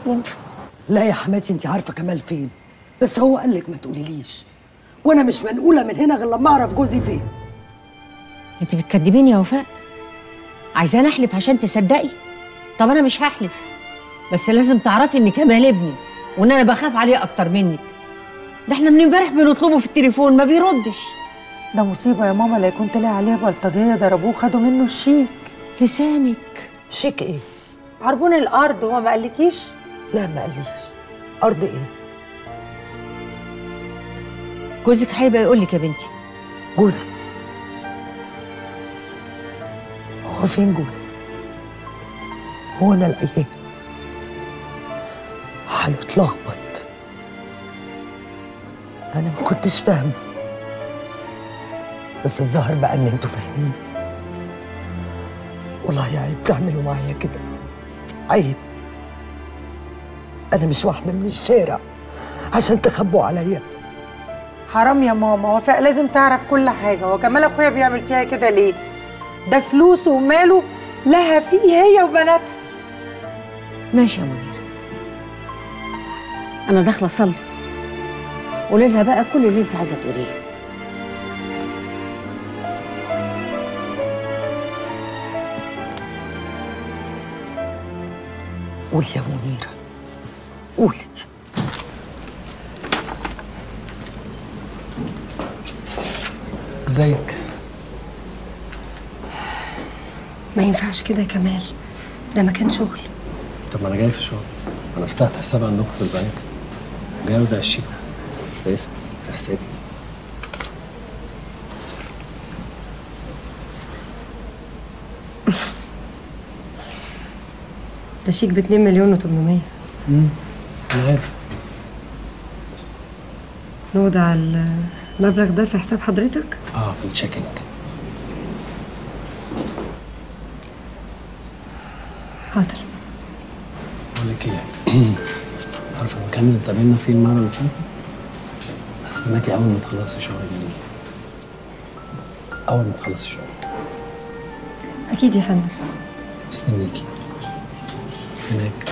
يمكن لا يا حماتي انت عارفه كمال فين بس هو قال لك ما تقوليليش وانا مش منقوله من هنا غير لما اعرف جوزي فين انت بتكدبيني يا وفاء عايزاني احلف عشان تصدقي طب انا مش هحلف بس لازم تعرفي ان كمال ابني وان انا بخاف عليه اكتر منك ده احنا من امبارح بنطلبه في التليفون ما بيردش ده مصيبة يا ماما لا يكون طلع عليه بلطجية ضربوه خدوا منه الشيك لسانك شيك ايه عربون الأرض هو ما قالكيش لا ما قاليش ارض ايه جوزك هيبقى يقول لك يا بنتي جوزي هو فين جوزي هو انا الايام هيتلخبط انا ما كنتش فاهمه بس الظاهر بقى ان انتوا فاهمين والله يا عيب تعملوا معايا كده عيب انا مش واحده من الشارع عشان تخبوا عليا حرام يا ماما وفاء لازم تعرف كل حاجة هو كمال أخويا بيعمل فيها كده ليه؟ ده فلوسه وماله لها فيه هي وبناتها ماشي يا منير انا داخله اصلي قولي لها بقى كل اللي انت عايزه تقوليه قولي يا منيره قولي ازيك ما ينفعش كده يا كمال ده مكان شغل طب ما انا جاي في شغل انا فتحت حساب عندكم في البنك جاي اودع الشيك ده في اسمي في حسابي ده شيك ب 2 مليون و800 انا عارف نوضع المبلغ ده في حساب حضرتك اه في التشيكينج حاضر بقول لك ايه عارف المكان اللي اتقابلنا فيه المره اللي فاتت هستناكي اول ما تخلصي شغل مني اول ما تخلصي شغل اكيد يا فندم مستنيكي هناك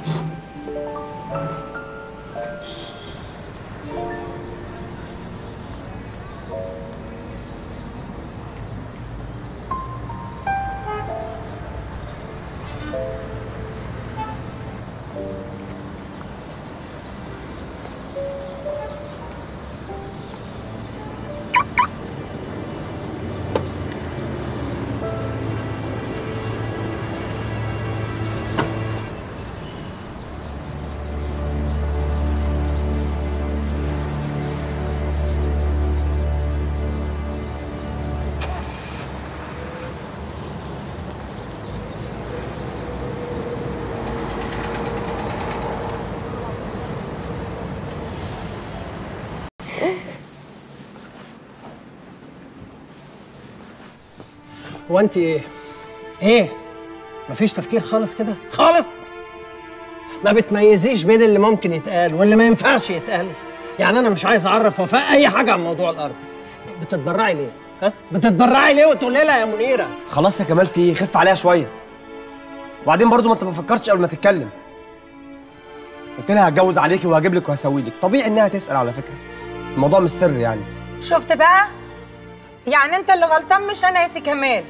هو انت ايه؟ ايه؟ مفيش تفكير خالص كده؟ خالص؟ ما بتميزيش بين اللي ممكن يتقال واللي ما ينفعش يتقال يعني انا مش عايز اعرف وفاء اي حاجه عن موضوع الارض بتتبرعي ليه؟ ها؟ بتتبرعي ليه وتقولي لها يا منيره؟ خلاص يا كمال في إيه؟ خف عليها شويه وبعدين برضو ما انت ما فكرتش قبل ما تتكلم قلت لها هتجوز عليكي وهجيب لك وهسوي لك طبيعي انها تسال على فكره الموضوع مش سر يعني شفت بقى؟ يعني أنت اللي غلطان مش أنا يا سي كمال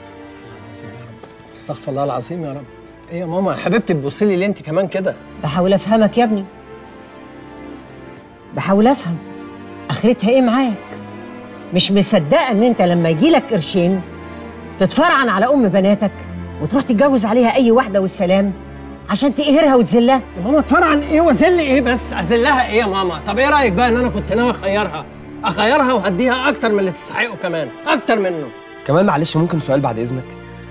استغفر الله العظيم يا رب ايه يا ماما يا حبيبتي تبصي لي ليه انت كمان كده؟ بحاول افهمك يا ابني بحاول افهم اخرتها ايه معاك مش مصدقه ان انت لما يجيلك قرشين تتفرعن على ام بناتك وتروح تتجوز عليها اي واحده والسلام عشان تقهرها وتذلها يا ماما اتفرعن ايه واذل ايه بس اذلها ايه يا ماما؟ طب ايه رايك بقى ان انا كنت ناوي اخيرها؟ اخيرها وهديها اكتر من اللي تستحقه كمان اكتر منه كمان معلش ممكن سؤال بعد اذنك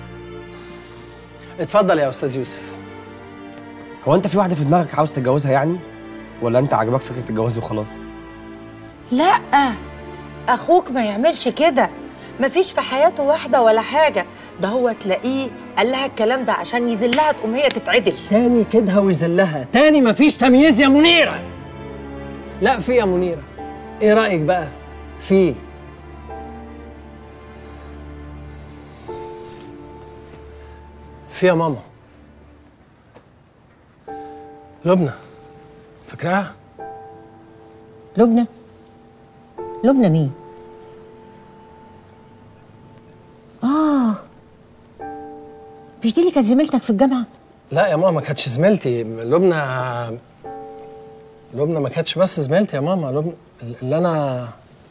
اتفضل يا استاذ يوسف هو انت في واحده في دماغك عاوز تتجوزها يعني ولا انت عجبك فكره الجواز وخلاص لا أخوك ما يعملش كده مفيش في حياته واحدة ولا حاجة ده هو تلاقيه قال لها الكلام ده عشان يذلها تقوم هي تتعدل تاني كده ويذلها تاني مفيش تمييز يا منيره لا في يا منيره ايه رايك بقى في في يا ماما لبنى فاكراها لبنى لبنى مين اه مش دي اللي كانت زميلتك في الجامعه لا يا ماما ما كانتش زميلتي لبنى لبنى ما كانتش بس زميلتي يا ماما لبنى اللي انا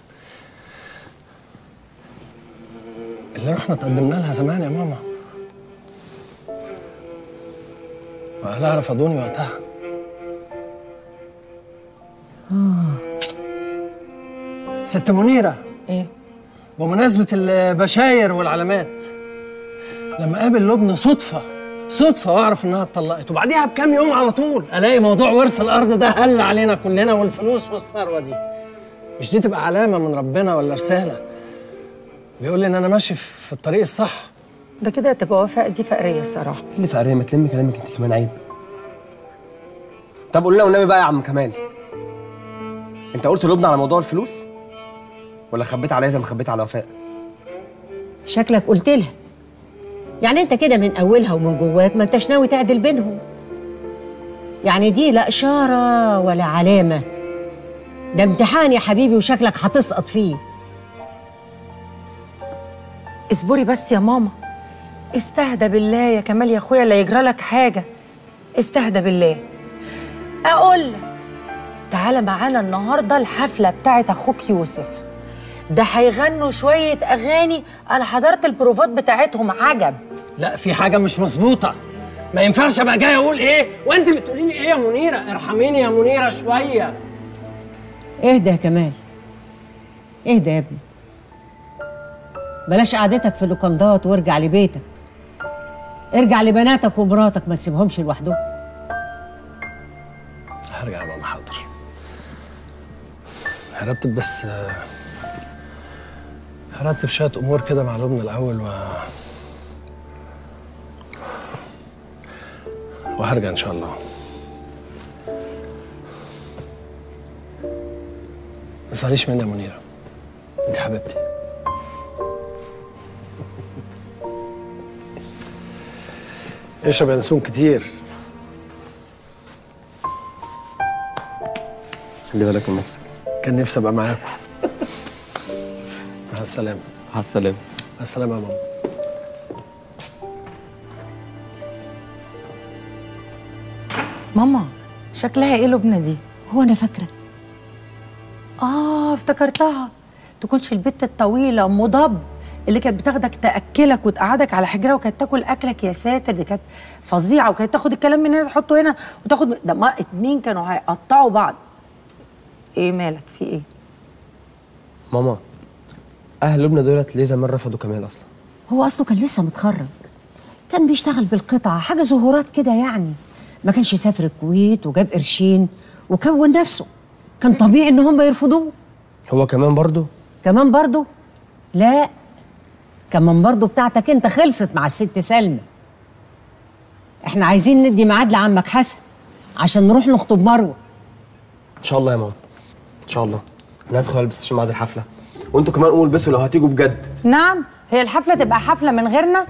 اللي رحنا تقدمنا لها زمان يا ماما واهلها رفضوني وقتها ست منيرة ايه بمناسبة البشاير والعلامات لما قابل لبنى صدفة صدفة واعرف انها اتطلقت وبعديها بكام يوم على طول الاقي موضوع ورث الارض ده هل علينا كلنا والفلوس والثروة دي مش دي تبقى علامة من ربنا ولا رسالة بيقول لي ان انا ماشي في الطريق الصح ده كده تبقى وفاء دي فقريه الصراحه اللي فقريه ما تلمي كلامك انت كمان عيب طب قول لنا والنبي بقى يا عم كمال انت قلت لبنى على موضوع الفلوس ولا خبيت عليا زي ما خبيت على وفاء شكلك قلت لها يعني انت كده من اولها ومن جواك ما انتش ناوي تعدل بينهم يعني دي لا اشاره ولا علامه ده امتحان يا حبيبي وشكلك هتسقط فيه اصبري بس يا ماما استهدى بالله يا كمال يا اخويا لا يجرى لك حاجه استهدى بالله اقول لك تعالى معانا النهارده الحفله بتاعت اخوك يوسف ده هيغنوا شويه اغاني انا حضرت البروفات بتاعتهم عجب لا في حاجة مش مظبوطة ما ينفعش ابقى جاي اقول ايه وانت بتقولي لي ايه يا منيرة ارحميني يا منيرة شوية اهدى يا كمال اهدى يا ابني بلاش قعدتك في اللوكندات وارجع لبيتك ارجع لبناتك ومراتك ما تسيبهمش لوحدهم هرجع يا ماما حاضر هرتب بس آه، هرتب شوية أمور كده مع لبنى الأول و وهرجع إن شاء الله ما تزعليش مني يا منيرة أنت حبيبتي اشرب ينسون كتير خلي بالك من نفسك كان نفسي ابقى معاكم مع السلامه على السلامه مع السلامه يا ماما ماما شكلها ايه لبنى دي هو انا فاكره اه افتكرتها تكونش البت الطويله ام ضب اللي كانت بتاخدك تاكلك وتقعدك على حجرها وكانت تاكل اكلك يا ساتر دي كانت فظيعه وكانت تاخد الكلام من هنا تحطه هنا وتاخد ده ما اتنين كانوا هيقطعوا بعض ايه مالك في ايه ماما اهل لبنى دولت ليه زمان رفضوا كمال اصلا هو اصله كان لسه متخرج كان بيشتغل بالقطعه حاجه ظهورات كده يعني ما كانش سافر الكويت وجاب قرشين وكون نفسه كان طبيعي ان هم يرفضوه هو كمان برضه كمان برضو لا كمان برضو بتاعتك انت خلصت مع الست سلمى احنا عايزين ندي ميعاد لعمك حسن عشان نروح نخطب مروه ان شاء الله يا ماما ان شاء الله انا هدخل البس عشان ميعاد الحفله وانتوا كمان قوموا البسوا لو هتيجوا بجد نعم هي الحفله تبقى حفله من غيرنا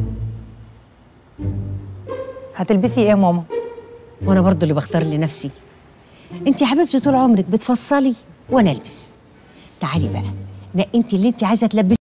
هتلبسي ايه يا ماما وانا برضو اللي بختار لنفسي انت يا حبيبتي طول عمرك بتفصلي وانا البس تعالي بقى نقي انت اللي انت عايزه تلبسي